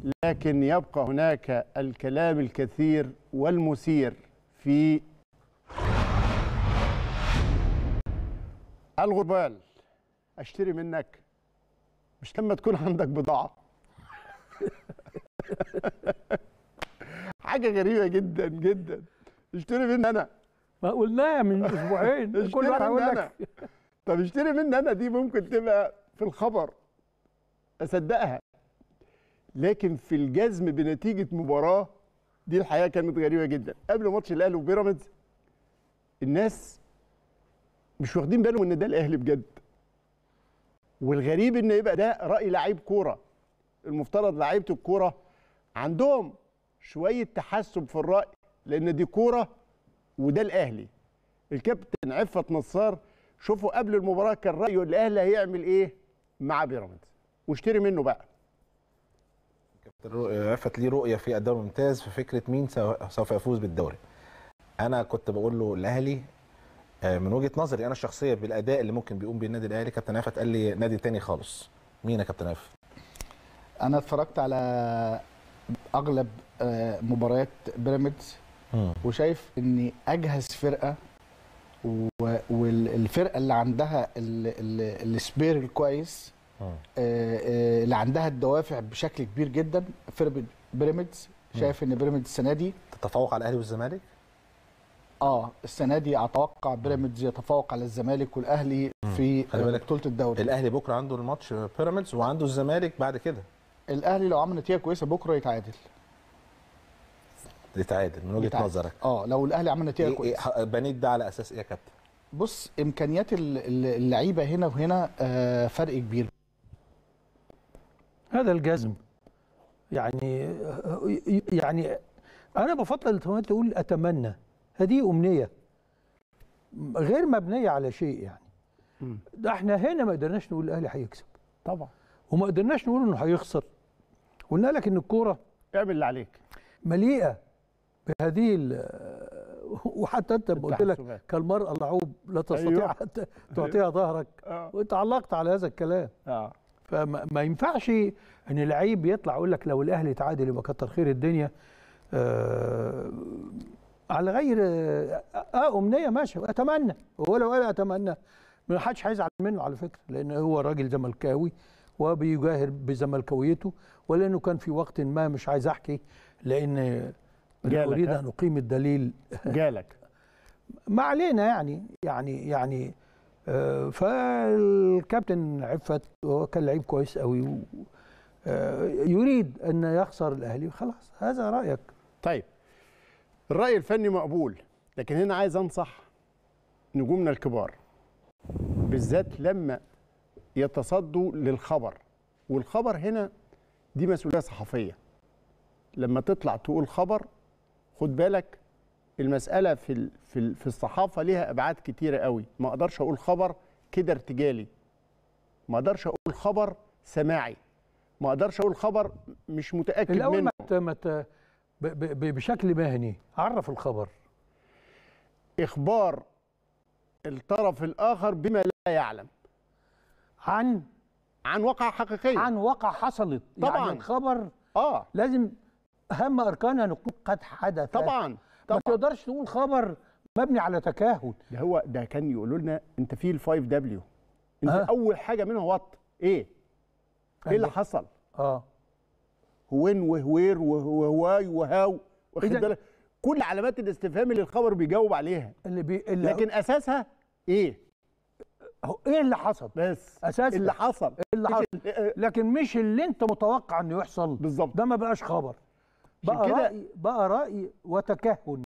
لكن يبقى هناك الكلام الكثير والمثير في الغربال اشتري منك مش لما تكون عندك بضاعة حاجة غريبة جدا جدا اشتري مني انا ما قلناها من اسبوعين كل اشتري واحد هيقول مني لك انا طب اشتري مني انا دي ممكن تبقى في الخبر اصدقها لكن في الجزم بنتيجه مباراه دي الحقيقه كانت غريبه جدا قبل ماتش الاهلي وبيراميدز الناس مش واخدين بالهم ان ده الاهلي بجد والغريب ان يبقى ده راي لعيب كوره المفترض لعيبه الكوره عندهم شويه تحسب في الراي لان دي كوره وده الاهلي الكابتن عفت نصار شوفوا قبل المباراه كان رايه الاهلي هيعمل ايه مع بيراميدز واشتري منه بقى كابتن رؤية- عفت ليه رؤيه في الدوري الممتاز في فكره مين سو- سوف يفوز بالدوري انا كنت بقول له الاهلي آه، من وجهه نظري انا الشخصيه بالاداء اللي ممكن بيقوم بيه النادي الاهلي كابتن عفت قال لي نادي تاني خالص مين يا كابتن عفت انا اتفرجت على اغلب آه، مباريات بيراميدز وشايف ان اجهز فرقه و- والفرقه اللي عندها ال- ال- السبير الكويس آه، آه، اللي عندها الدوافع بشكل كبير جدا فرقه بيراميدز شايف ان بيراميدز السنه دي تتفوق على الاهلي والزمالك اه السنه دي اتوقع بيراميدز يتفوق على الزمالك والاهلي في خلي آه، بالك بطوله الدوري الاهلي بكره عنده الماتش بيراميدز وعنده الزمالك بعد كده الاهلي لو عمل نتيجه كويسه بكره يتعادل يتعادل من وجهه يتعادل. نظرك اه لو الاهلي عمل نتيجه إيه كويسه إيه بنيت ده على اساس ايه يا كابتن بص امكانيات ال- ال- اللعيبه هنا وهنا آه، فرق كبير هذا الجزم يعني يعني انا بفضل كمان تقول اتمنى هذه امنيه غير مبنيه على شيء يعني مم. ده احنا هنا ما قدرناش نقول الاهلي هيكسب طبعا وما قدرناش نقول انه هيخسر قلنا لك ان الكوره اعمل اللي عليك مليئه بهذه ال- وحتى انت لما قلت لك التحسبات. كالمرأة اللعوب لا تستطيع أيوه. حتى تعطيها ظهرك اه وانت علقت على هذا الكلام اه فما ما ينفعش ان لعيب يطلع يقول لك لو الاهلي تعادل يبقى كتر خير الدنيا آه على غير اه آه، امنيه ماشي اتمنى هو لو قال اتمنى ما حدش هيزعل منه على فكره لان هو راجل زملكاوي وبيجاهر بزملكاويته ولانه كان في وقت ما مش عايز احكي لان لا جالك، اريد ها؟ ان اقيم الدليل جالك ما علينا يعني يعني يعني آه، فالكابتن عفت هو كان لعيب كويس قوي و- آه، يريد ان يخسر الاهلي خلاص هذا رايك طيب الرأي الفني مقبول لكن هنا عايز أنصح نجومنا الكبار بالذات لما يتصدوا للخبر والخبر هنا دي مسؤولية صحفية لما تطلع تقول خبر خد بالك المسألة في ال- في ال- في الصحافة ليها أبعاد كتيرة قوي ما أقدرش أقول خبر كده ارتجالي ما أقدرش أقول خبر سماعي ما أقدرش أقول خبر مش متأكد الاول منه ما ت- ما ت- ب- ب- ب- بشكل مهني عرف الخبر اخبار الطرف الاخر بما لا يعلم عن عن واقعة حقيقية عن واقع حصلت طبعاً. يعني الخبر اه لازم اهم اركانها نكون قد حدث طبعا ما طبعا تقدرش تقول خبر مبني على تكهن ده هو ده كان يقولوا لنا انت في الفايف دبليو انت آه. اول حاجه منها وات ايه ايه اللي حصل اه هوين وهوير وهواي وهاو واخد إذا- بالك كل علامات الاستفهام اللي الخبر بيجاوب عليها اللي بي اللي لكن اساسها ايه هو ايه اللي حصل بس أساسها. اللي حصل اللي مش حصل ال- لكن مش اللي انت متوقع انه يحصل بالظبط ده ما بقاش خبر عشان بقى كده- رأي بقى رأي وتكهن